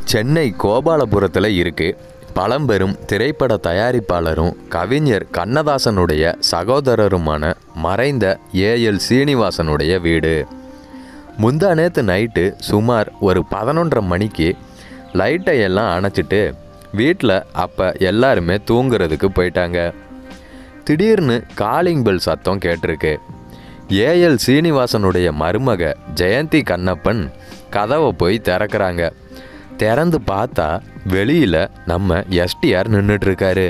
சென்னை கோபாலபுரத்தில் இருக்கு பழம்பெரும் திரைப்பட தயாரிப்பாளரும் கவிஞர் கண்ணதாசனுடைய சகோதரருமான மறைந்த ஏஎல் சீனிவாசனுடைய வீடு முந்தா நேற்று நைட்டு சுமார் ஒரு பதினொன்றரை மணிக்கு லைட்டை எல்லாம் அணைச்சிட்டு வீட்டில் அப்போ எல்லாருமே தூங்குறதுக்கு போயிட்டாங்க திடீர்னு காலிங் பெல் சத்தம் கேட்டிருக்கு ஏஎல் சீனிவாசனுடைய மருமக ஜெயந்தி கண்ணப்பன் கதவை போய் திறக்கறாங்க திறந்து பார்த்தா வெளியில் நம்ம எஸ்டிஆர் நின்றுட்டுருக்காரு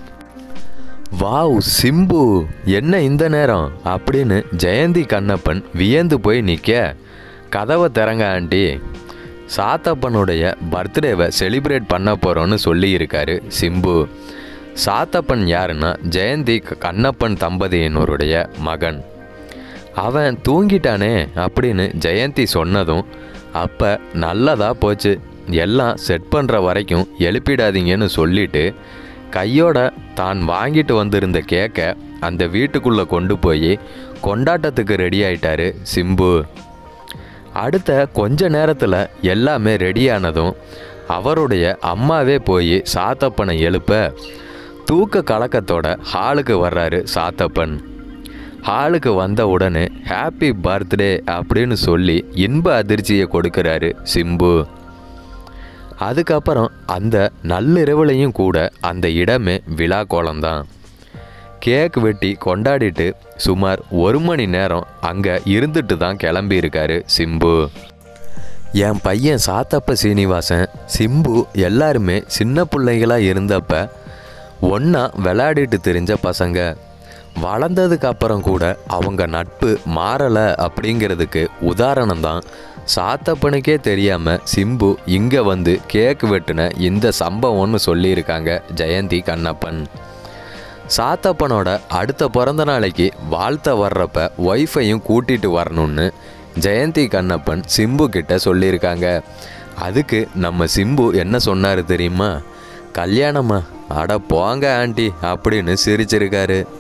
வாவ் சிம்பு என்ன இந்த நேரம் அப்படின்னு ஜெயந்தி கண்ணப்பன் வியந்து போய் நிற்க கதவை திறங்க ஆண்டி சாத்தப்பனுடைய பர்த்டேவை செலிப்ரேட் பண்ண போகிறோன்னு சொல்லியிருக்காரு சிம்பு சாத்தப்பன் யாருன்னா ஜெயந்தி கண்ணப்பன் தம்பதியினருடைய மகன் அவன் தூங்கிட்டானே அப்படின்னு ஜெயந்தி சொன்னதும் அப்போ நல்லதா போச்சு எல்லாம் செட் பண்ணுற வரைக்கும் எழுப்பிடாதீங்கன்னு சொல்லிட்டு கையோட தான் வாங்கிட்டு வந்திருந்த கேக்கை அந்த வீட்டுக்குள்ளே கொண்டு போய் கொண்டாட்டத்துக்கு ரெடி ஆயிட்டாரு சிம்பு அடுத்த கொஞ்ச நேரத்தில் எல்லாமே ரெடியானதும் அவருடைய அம்மாவே போய் சாத்தப்பனை எழுப்ப தூக்க கலக்கத்தோட ஹாலுக்கு வர்றாரு சாத்தப்பன் ஹாலுக்கு வந்த உடனே ஹாப்பி பர்த்டே அப்படின்னு சொல்லி இன்ப அதிர்ச்சியை கொடுக்குறாரு சிம்பு அதுக்கப்புறம் அந்த நள்ளிரவுலையும் கூட அந்த இடமே விழா கோலம்தான் கேக் வெட்டி கொண்டாடிட்டு சுமார் ஒரு மணி நேரம் அங்கே இருந்துட்டு தான் கிளம்பியிருக்காரு சிம்பு என் பையன் சாத்தப்ப சீனிவாசன் சிம்பு எல்லாருமே சின்ன பிள்ளைகளாக இருந்தப்ப ஒன்றா விளையாடிட்டு தெரிஞ்ச பசங்க வளர்ந்ததுக்கு அப்புறம் கூட அவங்க நட்பு மாறலை அப்படிங்கிறதுக்கு உதாரணம் தான் சாத்தப்பனுக்கே தெரியாமல் சிம்பு இங்கே வந்து கேக் வெட்டின இந்த சம்பவம்னு சொல்லியிருக்காங்க ஜெயந்தி கண்ணப்பன் சாத்தப்பனோட அடுத்த பிறந்த நாளைக்கு வாழ்த்த வர்றப்ப ஒய்ஃபையும் கூட்டிட்டு வரணும்னு ஜெயந்தி கண்ணப்பன் சிம்பு கிட்ட சொல்லியிருக்காங்க அதுக்கு நம்ம சிம்பு என்ன சொன்னார் தெரியுமா கல்யாணமா அட போங்க ஆண்டி அப்படின்னு சிரிச்சிருக்காரு